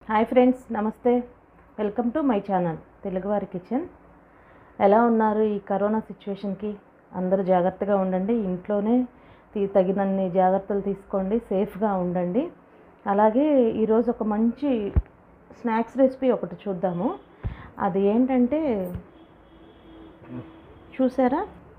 hi friends నమస్తే welcome to my channel తెలుగువారి kitchen ఎలా ఉన్నారు ఈ కరోనా సిచ్యువేషన్కి అందరూ జాగ్రత్తగా ఉండండి ఇంట్లోనే తీ తగినన్ని జాగ్రత్తలు తీసుకోండి సేఫ్గా ఉండండి అలాగే ఈరోజు ఒక మంచి స్నాక్స్ రెసిపీ ఒకటి చూద్దాము అది ఏంటంటే చూసారా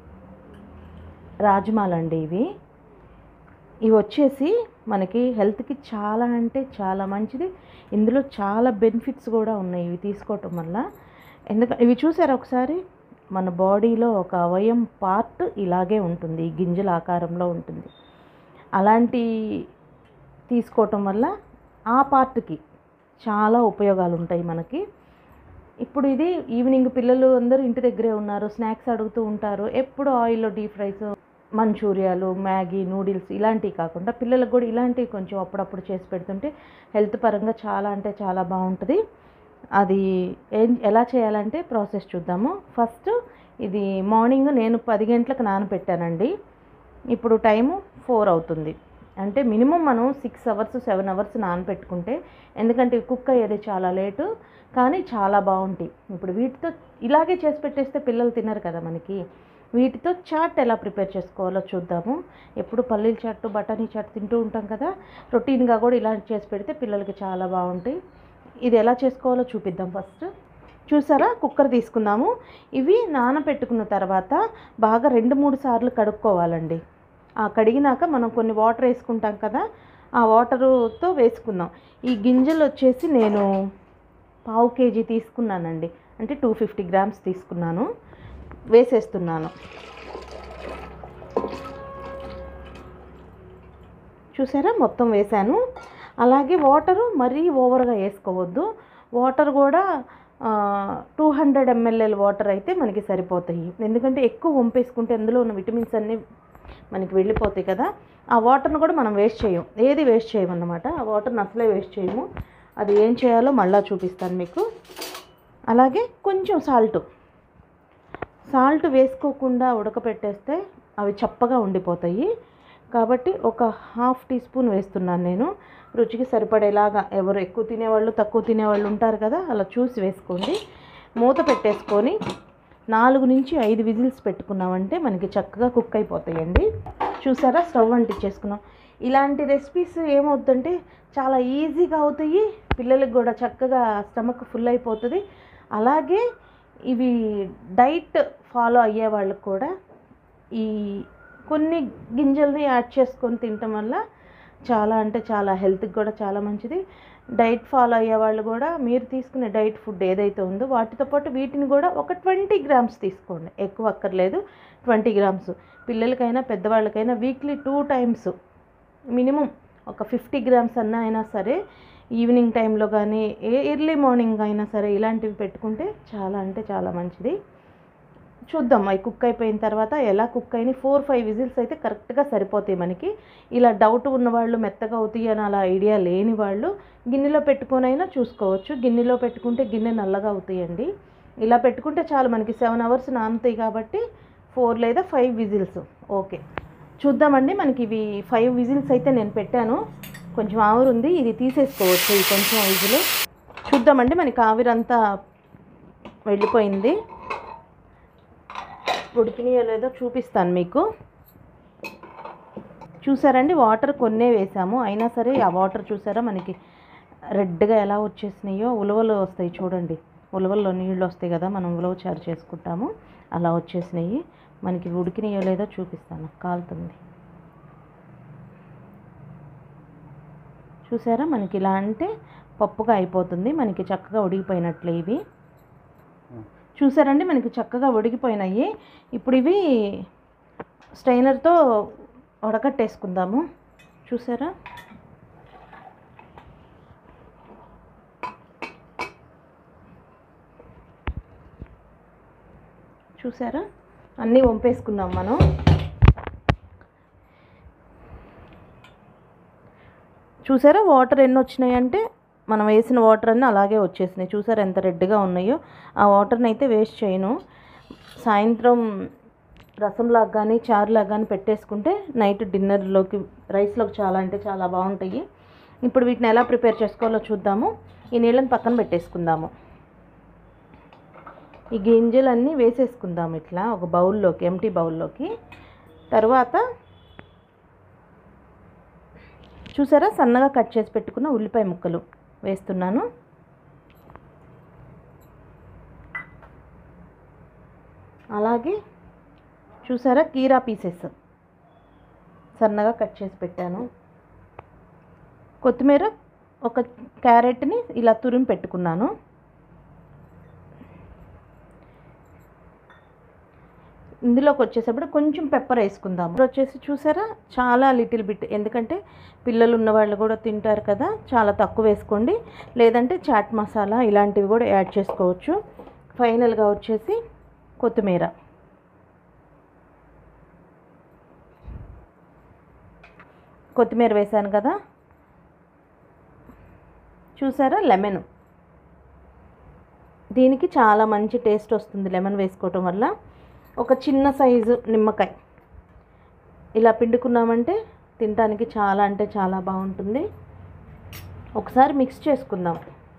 రాజ్మాలండి ఇవి ఇవి వచ్చేసి మనకి హెల్త్కి చాలా అంటే చాలా మంచిది ఇందులో చాలా బెనిఫిట్స్ కూడా ఉన్నాయి ఇవి తీసుకోవటం వల్ల ఎందుకంటే ఇవి చూసారా ఒకసారి మన బాడీలో ఒక అవయం పార్ట్ ఇలాగే ఉంటుంది ఈ గింజల ఆకారంలో ఉంటుంది అలాంటి తీసుకోవటం వల్ల ఆ పార్ట్కి చాలా ఉపయోగాలు ఉంటాయి మనకి ఇప్పుడు ఇది ఈవినింగ్ పిల్లలు అందరూ ఇంటి దగ్గరే ఉన్నారు స్నాక్స్ అడుగుతూ ఉంటారు ఎప్పుడు ఆయిల్లో డీప్ ఫ్రైస్ మంచూరియాలు మ్యాగీ నూడిల్స్ ఇలాంటివి కాకుండా పిల్లలకు కూడా ఇలాంటివి కొంచెం అప్పుడప్పుడు చేసి పెడుతుంటే హెల్త్ పరంగా చాలా అంటే చాలా బాగుంటుంది అది ఏం ఎలా చేయాలంటే ప్రాసెస్ చూద్దాము ఫస్ట్ ఇది మార్నింగ్ నేను పది గంటలకు నానబెట్టానండి ఇప్పుడు టైము ఫోర్ అవుతుంది అంటే మినిమం మనం సిక్స్ అవర్స్ సెవెన్ అవర్స్ నానబెట్టుకుంటే ఎందుకంటే కుక్ అయ్యేది చాలా లేటు కానీ చాలా బాగుంటాయి ఇప్పుడు వీటితో ఇలాగే చేసి పెట్టేస్తే పిల్లలు తినరు కదా మనకి వీటితో చాట్ ఎలా ప్రిపేర్ చేసుకోవాలో చూద్దాము ఎప్పుడు పల్లీల చాట్ బఠానీ చాట్ తింటూ ఉంటాం కదా రొటీన్గా కూడా ఇలాంటి చేసి పెడితే పిల్లలకి చాలా బాగుంటాయి ఇది ఎలా చేసుకోవాలో చూపిద్దాం ఫస్ట్ చూసారా కుక్కర్ తీసుకుందాము ఇవి నానబెట్టుకున్న తర్వాత బాగా రెండు మూడు సార్లు కడుక్కోవాలండి ఆ కడిగినాక మనం కొన్ని వాటర్ వేసుకుంటాం కదా ఆ వాటరుతో వేసుకుందాం ఈ గింజలు వచ్చేసి నేను పావు కేజీ తీసుకున్నానండి అంటే టూ ఫిఫ్టీ గ్రామ్స్ తీసుకున్నాను వేసేస్తున్నాను చూసారా మొత్తం వేసాను అలాగే వాటరు మరీ ఓవర్గా వేసుకోవద్దు వాటర్ కూడా టూ హండ్రెడ్ ఎంఎల్ఎల్ వాటర్ అయితే మనకి సరిపోతాయి ఎందుకంటే ఎక్కువ వంపేసుకుంటే అందులో ఉన్న విటమిన్స్ అన్నీ మనకి వెళ్ళిపోతాయి కదా ఆ వాటర్ను కూడా మనం వేస్ట్ చేయం ఏది వేస్ట్ చేయమన్నమాట ఆ వాటర్ని అసలే వేస్ట్ చేయము అది ఏం చేయాలో మళ్ళీ చూపిస్తాను మీకు అలాగే కొంచెం సాల్ట్ సాల్ట్ వేసుకోకుండా ఉడకపెట్టేస్తే అవి చప్పగా ఉండిపోతాయి కాబట్టి ఒక హాఫ్ టీ స్పూన్ వేస్తున్నాను నేను రుచికి సరిపడేలాగా ఎవరు ఎక్కువ తినేవాళ్ళు తక్కువ తినేవాళ్ళు ఉంటారు కదా అలా చూసి వేసుకోండి మూత పెట్టేసుకొని నాలుగు నుంచి ఐదు విజిల్స్ పెట్టుకున్నామంటే మనకి చక్కగా కుక్ అయిపోతాయండి చూసారా స్టవ్ అంటించేసుకున్నాం ఇలాంటి రెసిపీస్ ఏమవుతుందంటే చాలా ఈజీగా అవుతాయి పిల్లలకు కూడా చక్కగా స్టమక్ ఫుల్ అయిపోతుంది అలాగే ఇవి డైట్ ఫాలో అయ్యే వాళ్ళకు కూడా ఈ కొన్ని గింజల్ని యాడ్ చేసుకొని తినటం వల్ల చాలా అంటే చాలా హెల్త్కి కూడా చాలా మంచిది డైట్ ఫాలో అయ్యే వాళ్ళు కూడా మీరు తీసుకునే డైట్ ఫుడ్ ఏదైతే ఉందో వాటితో పాటు వీటిని కూడా ఒక ట్వంటీ గ్రామ్స్ తీసుకోండి ఎక్కువ అక్కర్లేదు ట్వంటీ గ్రామ్స్ పిల్లలకైనా పెద్దవాళ్ళకైనా వీక్లీ టూ టైమ్స్ మినిమం ఒక ఫిఫ్టీ గ్రామ్స్ అన్న అయినా సరే ఈవినింగ్ టైంలో కానీ ఏ ఎర్లీ మార్నింగ్ అయినా సరే ఇలాంటివి పెట్టుకుంటే చాలా అంటే చాలా మంచిది చూద్దాం అవి కుక్ అయిపోయిన తర్వాత ఎలా కుక్ అయిన ఫోర్ ఫైవ్ విజిల్స్ అయితే కరెక్ట్గా సరిపోతాయి మనకి ఇలా డౌట్ ఉన్నవాళ్ళు మెత్తగా అవుతాయి అని అలా ఐడియా లేని వాళ్ళు గిన్నెలో పెట్టుకొనైనా చూసుకోవచ్చు గిన్నెలో పెట్టుకుంటే గిన్నె నల్లగా అవుతాయండి ఇలా పెట్టుకుంటే చాలు మనకి సెవెన్ అవర్స్ నానుతాయి కాబట్టి ఫోర్ లేదా ఫైవ్ విజిల్స్ ఓకే చూద్దామండి మనకి ఇవి ఫైవ్ విజిల్స్ అయితే నేను పెట్టాను కొంచెం ఆవిరి ఉంది ఇది తీసేసుకోవచ్చు ఈ కొంచెం విజిల్ చూద్దామండి మనకి ఆవిరంతా వెళ్ళిపోయింది ఉడికినాయో లేదో చూపిస్తాను మీకు చూసారండి వాటర్ కొన్నే వేసాము అయినా సరే ఆ వాటర్ చూసారా మనకి రెడ్గా ఎలా వచ్చేసినాయో ఉలవలు వస్తాయి చూడండి ఉలవల్లో నీళ్ళు వస్తాయి కదా మనం ఉలవ చారు చేసుకుంటాము అలా వచ్చేసినాయి మనకి ఉడికినాయో లేదో చూపిస్తాను కాలుతుంది చూసారా మనకి ఇలా అంటే పప్పుగా అయిపోతుంది మనకి చక్కగా ఉడికిపోయినట్లే ఇవి చూసారండి మనకి చక్కగా ఉడికిపోయినాయి ఇప్పుడు ఇవి స్ట్రైనర్తో వడకట్టేసుకుందాము చూసారా చూసారా అన్నీ వంపేసుకున్నాం మనం చూసారా వాటర్ ఎన్ని వచ్చినాయంటే మనం వేసిన వాటర్ అన్నీ అలాగే వచ్చేసినాయి చూసారా ఎంత రెడ్గా ఉన్నాయో ఆ వాటర్ని అయితే వేస్ట్ చేయను సాయంత్రం రసంలాగా కానీ చారులాగా కానీ పెట్టేసుకుంటే నైట్ డిన్నర్లోకి రైస్లోకి చాలా అంటే చాలా బాగుంటాయి ఇప్పుడు వీటిని ఎలా ప్రిపేర్ చేసుకోవాలో చూద్దాము ఈ నీళ్ళని పక్కన పెట్టేసుకుందాము ఈ గింజలన్నీ వేసేసుకుందాం ఇట్లా ఒక బౌల్లోకి ఎంటీ బౌల్లోకి తర్వాత చూసారా సన్నగా కట్ చేసి పెట్టుకున్న ఉల్లిపాయ ముక్కలు వేస్తున్నాను అలాగే చూసారా కీరా పీసెస్ సన్నగా కట్ చేసి పెట్టాను కొత్తిమీర ఒక క్యారెట్ని ఇలా తురిమి పెట్టుకున్నాను ఇందులోకి వచ్చేసప్పుడు కొంచెం పెప్పర్ వేసుకుందాం ఇప్పుడు వచ్చేసి చూసారా చాలా లిటిల్ బిట్ ఎందుకంటే పిల్లలు ఉన్న వాళ్ళు కూడా తింటారు కదా చాలా తక్కువ వేసుకోండి లేదంటే చాట్ మసాలా ఇలాంటివి కూడా యాడ్ చేసుకోవచ్చు ఫైనల్గా వచ్చేసి కొత్తిమీర కొత్తిమీర వేసాను కదా చూసారా లెమన్ దీనికి చాలా మంచి టేస్ట్ వస్తుంది లెమన్ వేసుకోవటం వల్ల ఒక చిన్న సైజు నిమ్మకాయ ఇలా పిండుకున్నామంటే తినడానికి చాలా అంటే చాలా బాగుంటుంది ఒకసారి మిక్స్ చేసుకుందాం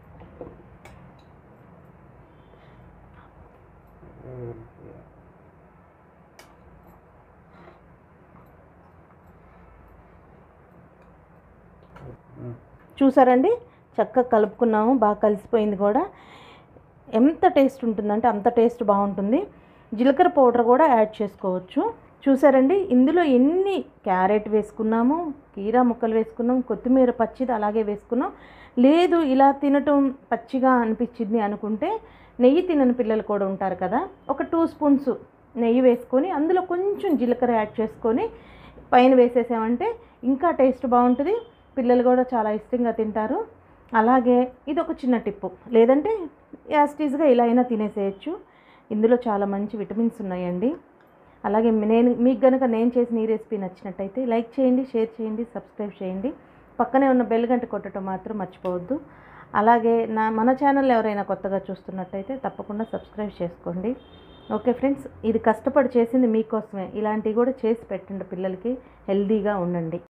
చూసారండి చక్కగా కలుపుకున్నాము బాగా కలిసిపోయింది కూడా ఎంత టేస్ట్ ఉంటుందంటే అంత టేస్ట్ బాగుంటుంది జీలకర్ర పౌడర్ కూడా యాడ్ చేసుకోవచ్చు చూసారండి ఇందులో ఎన్ని క్యారెట్ వేసుకున్నాము కీరా ముక్కలు వేసుకున్నాం కొత్తిమీర పచ్చిది అలాగే వేసుకున్నాం లేదు ఇలా తినటం పచ్చిగా అనిపించింది అనుకుంటే నెయ్యి తినని పిల్లలు కూడా ఉంటారు కదా ఒక టూ స్పూన్స్ నెయ్యి వేసుకొని అందులో కొంచెం జీలకర్ర యాడ్ చేసుకొని పైన వేసేసామంటే ఇంకా టేస్ట్ బాగుంటుంది పిల్లలు కూడా చాలా ఇష్టంగా తింటారు అలాగే ఇది ఒక చిన్న టిప్పు లేదంటే యాస్టీస్గా ఇలా అయినా తినేసేయచ్చు ఇందులో చాలా మంచి విటమిన్స్ ఉన్నాయండి అలాగే నేను మీకు కనుక నేను చేసిన ఈ రెసిపీ నచ్చినట్టయితే లైక్ చేయండి షేర్ చేయండి సబ్స్క్రైబ్ చేయండి పక్కనే ఉన్న బెల్ గంట కొట్టడం మాత్రం మర్చిపోవద్దు అలాగే నా మన ఛానల్ ఎవరైనా కొత్తగా చూస్తున్నట్టయితే తప్పకుండా సబ్స్క్రైబ్ చేసుకోండి ఓకే ఫ్రెండ్స్ ఇది కష్టపడి చేసింది మీకోసమే ఇలాంటివి కూడా చేసి పెట్టండి పిల్లలకి హెల్తీగా ఉండండి